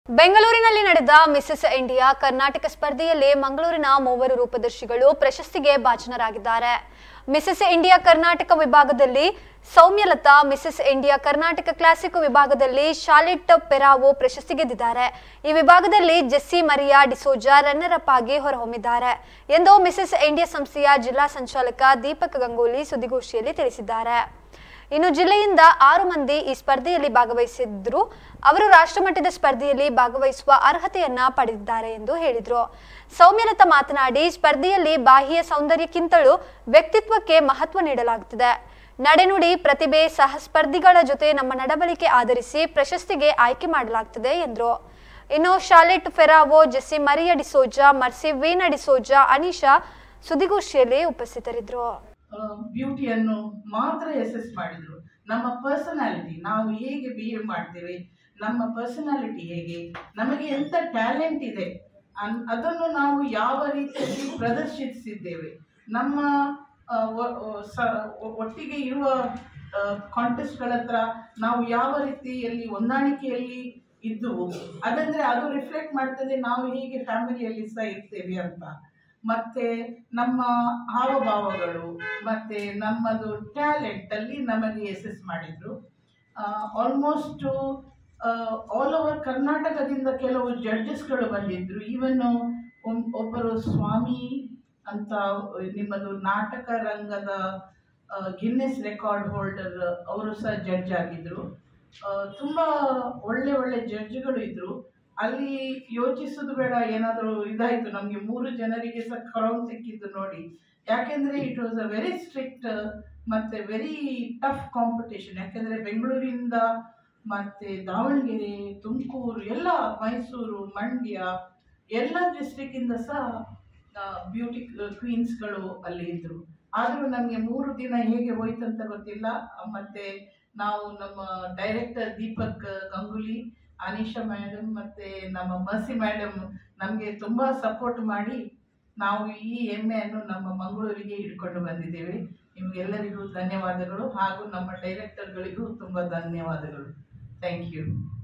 ಬೆಂಗಳೂರಿನಲ್ಲಿ ನಡೆದ Mrs India Karnataka ಸ್ಪರ್ಧೆಯಲ್ಲಿ ಮಂಗಳೂರಿನ ಮೂವರು ರೂಪದರ್ಶಿಗಳು ಪ್ರಶಸ್ತಿಗೆ ಭಾಜನರಾಗಿದ್ದಾರೆ ಮಿಸಸ್ ಇಂಡಿಯಾ ಕರ್ನಾಟಕ ವಿಭಾಗದಲ್ಲಿ Soumyalatha Mrs India Karnataka classic ವಿಭಾಗದಲ್ಲಿ ಶಾಲಿಟ್ ಪೆರಾವೋ ಪ್ರಶಸ್ತಿ ಗೆದ್ದಿದ್ದಾರೆ ಈ ವಿಭಾಗದಲ್ಲಿ ಜೆಸ್ಸಿ ಮರಿಯಾ ಡಿಸೋಜಾ ರನ್ನರ್ ಅಪ್ ಆಗಿ ಹೊರಹೊಮ್ಮಿದ್ದಾರೆ ಎಂದು ಮಿಸಸ್ ಇಂಡಿಯಾ ಸಂಸ್ಥೆಯ ಜಿಲ್ಲಾ ಸಂಚಾಲಕ ದೀಪಕ್ ಗಂಗೂಲಿ ಸುದ್ದಿಗೋಷ್ಠಿಯಲ್ಲಿ ತಿಳಿಸಿದ್ದಾರೆ ಇನ್ನು ಜಿಲ್ಲೆಯಿಂದ ಆರು ಮಂದಿ ಈ ಸ್ಪರ್ಧೆಯಲ್ಲಿ ಭಾಗವಹಿಸಿದ್ರು ಅವರು ರಾಷ್ಟ್ರಮಟ್ಟದ ಸ್ಪರ್ಧೆಯಲ್ಲಿ ಭಾಗವಹಿಸುವ ಅರ್ಹತೆಯನ್ನ ಪಡೆದಿದ್ದಾರೆ ಎಂದು ಹೇಳಿದ್ರು ಸೌಮ್ಯಲತಾ ಮಾತನಾಡಿ ಸ್ಪರ್ಧೆಯಲ್ಲಿ ಬಾಹ್ಯ ಸೌಂದರ್ಯಕ್ಕಿಂತಲೂ ವ್ಯಕ್ತಿತ್ವಕ್ಕೆ ಮಹತ್ವ ನೀಡಲಾಗುತ್ತದೆ ನಡೆನುಡಿ ಪ್ರತಿಭೆ ಸಹ ಸ್ಪರ್ಧಿಗಳ ಜೊತೆ ನಮ್ಮ ನಡವಳಿಕೆ ಆಧರಿಸಿ ಪ್ರಶಸ್ತಿಗೆ ಆಯ್ಕೆ ಮಾಡಲಾಗ್ತದೆ ಎಂದರು ಇನ್ನು ಶಾಲೆಟ್ ಫೆರಾವೋ ಜೆಸ್ಸಿ ಮರಿಯಾ ಡಿಸೋಜಾ ಮರ್ಸಿ ವೀನಾ ಡಿಸೋಜಾ ಅನಿಶಾ ಸುದ್ದಿಗೋಷ್ಠಿಯಲ್ಲಿ ಉಪಸ್ಥಿತರಿದ್ದರು ಬ್ಯೂಟಿಯನ್ನು ಮಾತ್ರ ಎಸೆಸ್ ಮಾಡಿದ್ರು ನಮ್ಮ ಪರ್ಸನಾಲಿಟಿ ನಾವು ಹೇಗೆ ಬಿಹೇವ್ ಮಾಡ್ತೇವೆ ನಮ್ಮ ಪರ್ಸನಾಲಿಟಿ ಹೇಗೆ ನಮಗೆ ಎಂತ ಟ್ಯಾಲೆಂಟ್ ಇದೆ ಅನ್- ಅದನ್ನು ನಾವು ಯಾವ ರೀತಿಯಲ್ಲಿ ಪ್ರದರ್ಶಿಸಿದ್ದೇವೆ ನಮ್ಮ ಆ, ಒ- ಒ- ಸ- ಒ- ಒಟ್ಟಿಗೆ ಇರುವ ಕಾಂಟೆಸ್ಟ್ಗಳ ಹತ್ರ ನಾವು ಯಾವ ರೀತಿಯಲ್ಲಿ ಹೊಂದಾಣಿಕೆಯಲ್ಲಿ ಇದ್ದವು ಅದಂದ್ರೆ ಅದು ರಿಫ್ಲೆಕ್ಟ್ ಮಾಡ್ತದೆ ನಾವು ಹೇಗೆ ಫ್ಯಾಮಿಲಿಯಲ್ಲಿ ಸಹ ಇರ್ತೇವೆ ಅಂತ ಮತ್ತೆ ನಮ್ಮ ಹಾವಭಾವಗಳು ಮತ್ತೆ ನಮ್ಮದು ಟ್ಯಾಲೆಂಟ್ ಅಲ್ಲಿ ನಮಗೆ ಎಸೆಸ್ ಮಾಡಿದ್ರು ಆಲ್ಮೋಸ್ಟ್ ಆಲ್ ಓವರ್ ಕರ್ನಾಟಕದಿಂದ ಕೆಲವು ಜಡ್ಜಸ್ಗಳು ಬಂದಿದ್ರು ಈವನ್ ಒಬ್ಬರು ಸ್ವಾಮಿ ಅಂತ ನಿಮ್ಮದು ನಾಟಕ ರಂಗದ ಗಿನ್ನೆಸ್ ರೆಕಾರ್ಡ್ ಹೋಲ್ಡರ್ ಅವರು ಸಹ ಜಡ್ಜ್ ಆಗಿದ್ರು ಆ, ತುಂಬಾ ಒಳ್ಳೆ ಒಳ್ಳೆ ಜಡ್ಜ್ಗಳು ಇದ್ರು ಅಲ್ಲಿ ಯೋಚಿಸೋದು ಬೇಡ ಏನಾದರೂ ಇದಾಯ್ತು ನಮಗೆ ಮೂರು ಜನರಿಗೆ ಸಹ ಕ್ರೌನ್ ಸಿಕ್ಕಿದ್ದು ನೋಡಿ ಯಾಕೆಂದ್ರೆ it was a very strict ಮತ್ತೆ ವೆರಿ ಟಫ್ ಕಾಂಪಿಟೇಷನ್ ಯಾಕೆಂದ್ರೆ ಬೆಂಗಳೂರಿಂದ ಮತ್ತೆ ದಾವಣಗೆರೆ ತುಮಕೂರು ಎಲ್ಲ ಮೈಸೂರು ಮಂಡ್ಯ ಎಲ್ಲ ಡಿಸ್ಟ್ರಿಕ್ಟ್ ಇಂದ ಸಹ ಬ್ಯೂಟಿ ಕ್ವೀನ್ಸ್ಗಳು ಅಲ್ಲಿ ಇದ್ರು ಆದರೂ ನಮಗೆ ಮೂರು ದಿನ ಹೇಗೆ ಹೋಯ್ತಂತ ಗೊತ್ತಿಲ್ಲ ಮತ್ತೆ ನಾವು ನಮ್ಮ ಡೈರೆಕ್ಟರ್ ದೀಪಕ್ ಗಂಗೂಲಿ ಅನಿಶಾ ಮೇಡಮ್ ಮತ್ತೆ ನಮ್ಮ ಮರ್ಸಿ ಮೇಡಮ್ ನಮಗೆ ತುಂಬಾ ಸಪೋರ್ಟ್ ಮಾಡಿ ನಾವು ಈ ಹೆಮ್ಮೆಯನ್ನು ನಮ್ಮ ಮಂಗಳೂರಿಗೆ ಹಿಡ್ಕೊಂಡು ಬಂದಿದ್ದೇವೆ ನಿಮಗೆಲ್ಲರಿಗೂ ಧನ್ಯವಾದಗಳು ಹಾಗೂ ನಮ್ಮ ಡೈರೆಕ್ಟರ್ಗಳಿಗೂ ತುಂಬ ಧನ್ಯವಾದಗಳು ಥ್ಯಾಂಕ್ ಯು